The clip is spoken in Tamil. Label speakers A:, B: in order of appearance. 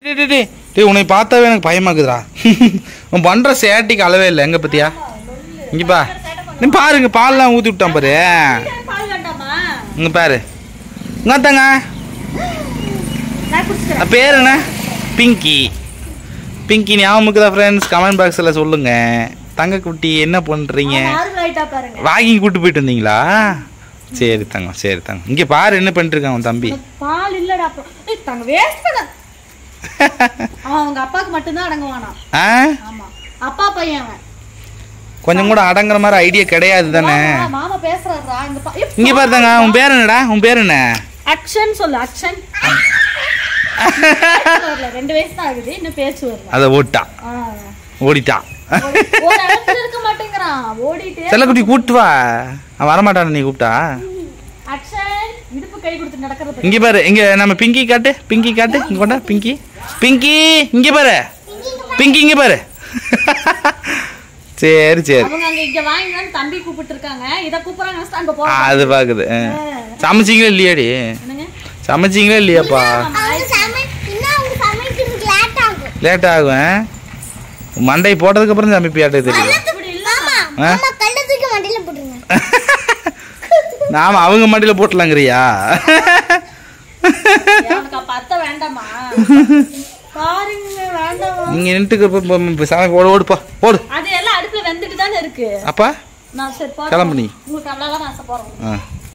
A: டேய், டேய், டேய். டேய் உன்னை பார்த்தாவே எனக்கு பயமாக்குதுடா உன் பண்ற சேட்டிக்கு அளவே இல்லை எங்க பத்தியா இங்க பா நீ பாருங்க பால்லாம் ஊத்தி விட்டான் பாரு
B: பால் வேண்டாமா
A: இங்க பாரு இங்க தாங்க
B: நான் குடிச்சுக்கிறேன்
A: பேர் என்ன பிங்கி பிங்கி ஞாபகம் இருக்குதா ஃப்ரெண்ட்ஸ் கமெண்ட் பாக்ஸில் சொல்லுங்க தங்க குட்டி என்ன பண்றீங்க
B: நார்மல் ஆயிட்டா பாருங்க
A: வாக்கிங் கூட்டு போயிட்டு வந்தீங்களா சரி தங்க சரி தங்க இங்க பாரு என்ன பண்ணிட்டு இருக்கான் உன் தம்பி
B: பால் இல்லடா அப்புறம் ஏய், தாங்க வேஸ்ட் பண்ண அவன் அவங்க அப்பாவுக்கு மட்டும்தான் அடங்குவானா
A: ஆ
B: ஆமா அப்பா பையன் அவன்
A: கொஞ்சம் கூட அடங்குற மாதிரி ஐடியா கிடையாது தானே
B: மாமா, மாமா பேசுறாருடா இந்த பா- ஏய்,
A: இங்க பாரு தங்க உன் பேர் என்னடா உன் பேர் என்ன
B: அக்ஷன் சொல்லு அக்ஷன் வரல ரெண்டு வயசு தான் ஆகுது இன்னும் பேச்சு வரல
A: அதை ஓட்டான்
B: ஆ.
A: ஓடிட்டான்
B: ஒரு ஒரு இடத்துல இருக்க மாட்டேங்கிறான் ஓடிட்டே
A: செல்லக்குட்டி கூப்பிட்டு வா அவன் வரமாட்டான் நீ கூப்பிட்டா
B: அக்ஷன் இடுப்பு கை கொடுத்து நடக்கிறது
A: இங்க பாரு இங்க நம்ம பிங்கி காட்டு பிங்கி காட்டு இங்க கொண்டா பிங்கி பிங்கி இங்க பாரு பிங்கி இங்க பாரு சரி சரி
B: அவங்க அங்க இங்க வாங்கினான்னு தம்பி கூப்பிட்டு இருக்காங்க இத கூப்பிடுறாங்க next அங்க போறோம்
A: அது பாக்குது ஆ. சமைச்சீங்களா இல்லையாடி
B: என்னங்க
A: சமைச்சீங்களா இல்லையாப்பா
C: அவங்க சமை இன்னும் அவங்க சமைக்கிறதுக்கு லேட் ஆகும்
A: லேட் ஆகும் ஆ? மண்டை போட்டதுக்கு அப்புறம் சமைப்பியாட்டே தெரியும்
B: இப்படி இல்ல
A: ஆ?
C: அம்மா கல்ல தூக்கி மண்டையில போட்டுருங்க
A: நாம அவங்க மண்டியில போட்டலாங்கிறியா
B: எனக்கு அப்ப அத்தை வேண்டாமா பாருங்க வேண்டாமா
A: நீங்க நின்றுட்டு சமைக்க ஓடு ஓடுப்பா ஓடு
B: அது எல்லாம் அடுப்புல வெந்துட்டு தானே இருக்கு
A: அப்பா
B: நான் சரி போறேன்
A: கிளம்பு நீ
B: உங்களுக்கு அவ்வளவுதான் ஆசை போறோம்
A: ஆ